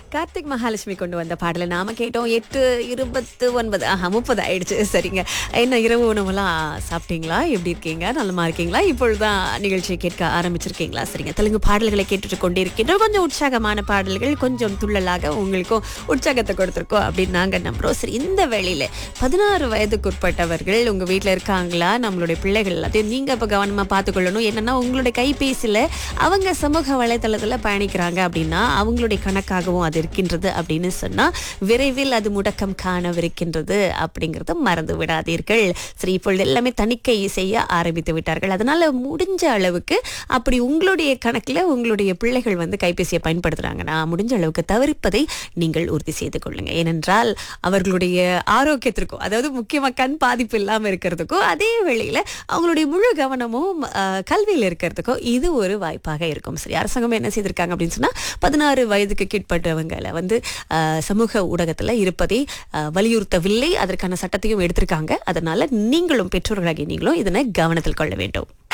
கார்த்திக் மகாலட்சுமி கொண்டு வந்த பாடலை நாம கேட்டோம் எட்டு இருபத்து ஒன்பது ஆஹா முப்பது ஆயிடுச்சு சரிங்க என்ன இரவு உணவுலாம் சாப்பிட்டீங்களா எப்படி இருக்கீங்க நலமா இருக்கீங்களா இப்பொழுதுதான் நிகழ்ச்சியை கேட்க ஆரம்பிச்சிருக்கீங்களா சரிங்க தெலுங்கு பாடல்களை கேட்டுட்டு கொண்டு இருக்கின்றோம் கொஞ்சம் உற்சாகமான பாடல்கள் கொஞ்சம் துள்ளலாக உங்களுக்கும் உற்சாகத்தை கொடுத்துருக்கோம் அப்படின்னு நாங்க நம்புறோம் சரி இந்த வேளையில பதினாறு வயதுக்குட்பட்டவர்கள் உங்க வீட்ல இருக்காங்களா நம்மளுடைய பிள்ளைகள் எல்லாத்தையும் நீங்க இப்ப கவனமா பார்த்துக்கொள்ளணும் என்னன்னா உங்களுடைய கைபேசியில அவங்க சமூக வலைதளத்துல பயணிக்கிறாங்க அப்படின்னா அவங்களுடைய கணக்காகவும் அது இருக்கின்றது அப்படின்னு சொன்னா விரைவில் அது முடக்கம் காணவிருக்கின்றது அப்படிங்கறத மறந்து விடாதீர்கள் சரி இப்பொழுது எல்லாமே தணிக்கை செய்ய ஆரம்பித்து விட்டார்கள் அதனால முடிஞ்ச அளவுக்கு அப்படி உங்களுடைய கணக்குல உங்களுடைய பிள்ளைகள் வந்து கைபேசியை பயன்படுத்துறாங்கன்னா முடிஞ்ச அளவுக்கு தவிர்ப்பதை நீங்கள் உறுதி செய்து கொள்ளுங்க ஏனென்றால் அவர்களுடைய ஆரோக்கியத்திற்கும் அதாவது முக்கியமா கண் பாதிப்பு இல்லாம இருக்கிறதுக்கும் அதே வேளையில அவங்களுடைய முழு கவனமும் அஹ், கல்வியில் இருக்கிறதுக்கும் இது ஒரு வாய்ப்பாக இருக்கும் சரி அரசாங்கம் என்ன செய்திருக்காங்க அப்படின்னு சொன்னா பதினாறு வயதுக்கு கீழ்ப்பட்டவங்களை வந்து அஹ், சமூக ஊடகத்துல இருப்பதை அஹ், வலியுறுத்தவில்லை அதற்கான சட்டத்தையும் எடுத்திருக்காங்க அதனால நீங்களும் பெற்றோர்களாகிய நீங்களும் இதனை கவனத்தில் கொள்ள வேண்டும்